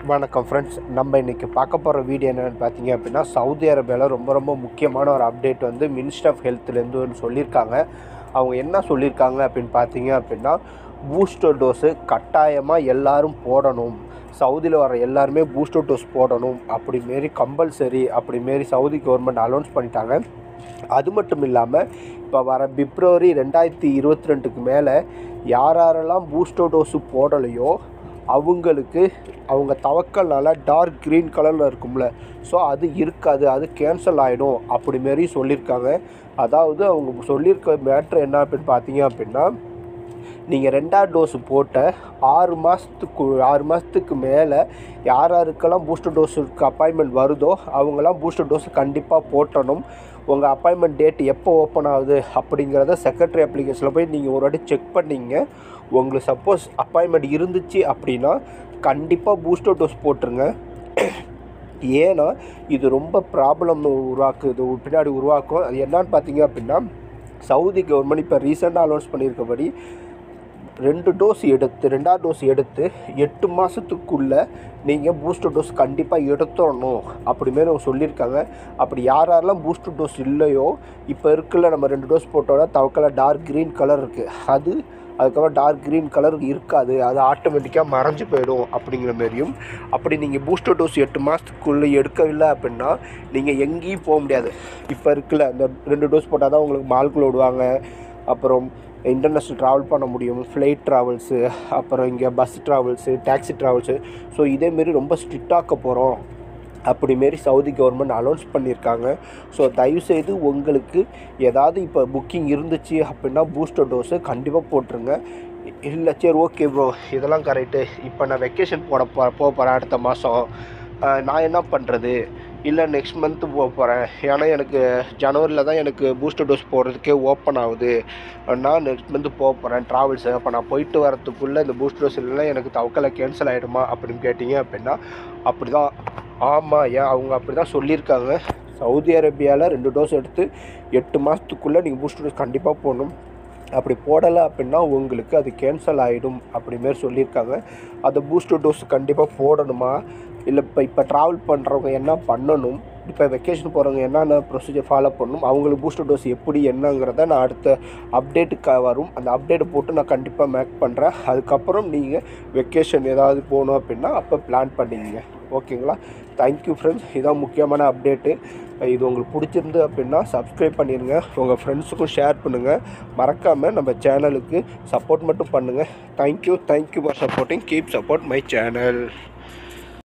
வணக்கம் ஃப்ரெண்ட்ஸ் நம்ம இன்றைக்கி பார்க்க போகிற வீடியோ என்னென்னு பார்த்தீங்க அப்படின்னா சவுதி அரேபியாவில் ரொம்ப ரொம்ப முக்கியமான ஒரு அப்டேட் வந்து மினிஸ்டர் ஆஃப் ஹெல்த்லேருந்து ஒன்று சொல்லியிருக்காங்க அவங்க என்ன சொல்லியிருக்காங்க அப்படின்னு பார்த்தீங்க அப்படின்னா பூஸ்டர் டோஸு கட்டாயமாக எல்லாரும் போடணும் சவுதியில் வர எல்லாருமே பூஸ்டர் டோஸ் போடணும் அப்படி மாரி கம்பல்சரி அப்படி மாரி சவுதி கவர்மெண்ட் அனௌன்ஸ் பண்ணிட்டாங்க அது மட்டும் இல்லாமல் இப்போ வர பிப்ரவரி ரெண்டாயிரத்தி இருபத்தி ரெண்டுக்கு மேலே யார் யாரெல்லாம் பூஸ்டர் டோஸு போடலையோ அவங்களுக்கு அவங்க தவக்கல்னால டார்க் க்ரீன் கலரில் இருக்கும்ல ஸோ அது இருக்காது அது கேன்சல் ஆகிடும் அப்படி மாரி சொல்லியிருக்காங்க அதாவது அவங்க சொல்லியிருக்க மேட்ரு என்ன அப்படின்னு பார்த்தீங்க அப்படின்னா நீங்கள் ரெண்டாவது டோஸு போட்ட ஆறு மாதத்துக்கு ஆறு மாதத்துக்கு மேலே யார் யாருக்கெல்லாம் பூஸ்டர் டோஸுக்கு அப்பாயின்மெண்ட் வருதோ அவங்கெல்லாம் பூஸ்டர் டோஸ் கண்டிப்பாக போட்டணும் உங்கள் அப்பாயின்மெண்ட் டேட் எப்போ ஓப்பன் ஆகுது அப்படிங்கிறத செக்ரட்டரி அப்ளிகேஷனில் போய் நீங்கள் ஒரு வாட்டி செக் பண்ணிங்க உங்களுக்கு சப்போஸ் அப்பாயின்மெண்ட் இருந்துச்சு அப்படின்னா கண்டிப்பாக பூஸ்டர் டோஸ் போட்டுருங்க ஏன்னா இது ரொம்ப ப்ராப்ளம் உருவாக்குது பின்னாடி உருவாக்கும் அது என்னன்னு பார்த்தீங்க அப்படின்னா சவுதி கவர்மெண்ட் இப்போ ரீசெண்டாக அனௌன்ஸ் பண்ணியிருக்கபடி ரெண்டு டோஸ் எடுத்து ரெண்டாவது டோஸ் எடுத்து எட்டு மாதத்துக்குள்ளே நீங்கள் பூஸ்டர் டோஸ் கண்டிப்பாக எடுத்துடணும் அப்படிமாரி அவங்க சொல்லியிருக்காங்க அப்படி யார் யாரெல்லாம் பூஸ்டர் டோஸ் இல்லையோ இப்போ இருக்குல்ல நம்ம ரெண்டு டோஸ் போட்டோட தவக்கல டார்க் க்ரீன் கலர் இருக்குது அது அதுக்கப்புறம் டார்க் க்ரீன் கலர் இருக்காது அது ஆட்டோமேட்டிக்காக மறைஞ்சு போயிடும் அப்படிங்கிற மாரியும் அப்படி நீங்கள் பூஸ்டர் டோஸ் எட்டு மாதத்துக்குள்ளே எடுக்கவில்லை அப்படின்னா நீங்கள் எங்கேயும் போக முடியாது இப்போ இருக்குல்ல அந்த ரெண்டு டோஸ் போட்டால் தான் உங்களுக்கு மால்குள்ள விடுவாங்க அப்புறம் இன்டர்நேஷ்னல் ட்ராவல் பண்ண முடியும் ஃப்ளைட் ட்ராவல்ஸு அப்புறம் இங்கே bus travels taxi travels so இதேமாரி ரொம்ப ஸ்ட்ரிக்டாக்க போகிறோம் அப்படிமாரி சவுதி கவர்மெண்ட் அனௌன்ஸ் பண்ணியிருக்காங்க ஸோ தயவுசெய்து உங்களுக்கு ஏதாவது இப்போ புக்கிங் இருந்துச்சு அப்படின்னா பூஸ்டர் டோஸு கண்டிப்பாக போட்டுருங்க இல்லை சரி ஓகே ப்ரோ இதெல்லாம் கரெக்டு இப்போ நான் வெக்கேஷன் போட போ போக போகிறேன் அடுத்த மாதம் நான் என்ன பண்ணுறது இல்லை நெக்ஸ்ட் மந்த்து போக போகிறேன் ஏன்னா எனக்கு ஜனவரியில் தான் எனக்கு பூஸ்டர் டோஸ் போடுறதுக்கே ஓப்பன் ஆகுது நான் நெக்ஸ்ட் மந்த்து போக போகிறேன் ட்ராவல்ஸு அப்போ நான் போயிட்டு வரத்துக்குள்ளே இந்த பூஸ்டர் டோஸ் இல்லைன்னா எனக்கு தவக்கலை கேன்சல் ஆகிடுமா அப்படின்னு கேட்டிங்க அப்படின்னா அப்படி தான் ஆமாம் ஏன் அவங்க அப்படி தான் சொல்லியிருக்காங்க சவுதி அரேபியாவில் ரெண்டு டோஸ் எடுத்து எட்டு மாதத்துக்குள்ளே நீங்கள் பூஸ்டர் டோஸ் கண்டிப்பாக போடணும் அப்படி போடலை அப்படின்னா உங்களுக்கு அது கேன்சல் ஆகிடும் அப்படிமாரி சொல்லியிருக்காங்க அந்த பூஸ்டர் டோஸ் கண்டிப்பாக போடணுமா இல்லை இப்போ இப்போ ட்ராவல் பண்ணுறவங்க என்ன பண்ணணும் இப்போ வெக்கேஷன் போகிறவங்க என்னென்ன ப்ரொசீஜர் ஃபாலோ பண்ணணும் அவங்களுக்கு பூஸ்டர் டோஸ் எப்படி என்னங்கிறத நான் அடுத்த அப்டேட்டுக்கு வரும் அந்த அப்டேட்டை போட்டு நான் கண்டிப்பாக மேக் பண்ணுறேன் அதுக்கப்புறம் நீங்கள் வெக்கேஷன் ஏதாவது போகணும் அப்படின்னா அப்போ பிளான் பண்ணிங்க ஓகேங்களா தேங்க்யூ ஃப்ரெண்ட்ஸ் இதான் முக்கியமான அப்டேட்டு இது உங்களுக்கு பிடிச்சிருந்து அப்படின்னா சப்ஸ்கிரைப் பண்ணிடுங்க உங்கள் ஃப்ரெண்ட்ஸுக்கும் ஷேர் பண்ணுங்கள் மறக்காமல் நம்ம சேனலுக்கு சப்போர்ட் மட்டும் பண்ணுங்கள் thank you thank you for supporting keep support my channel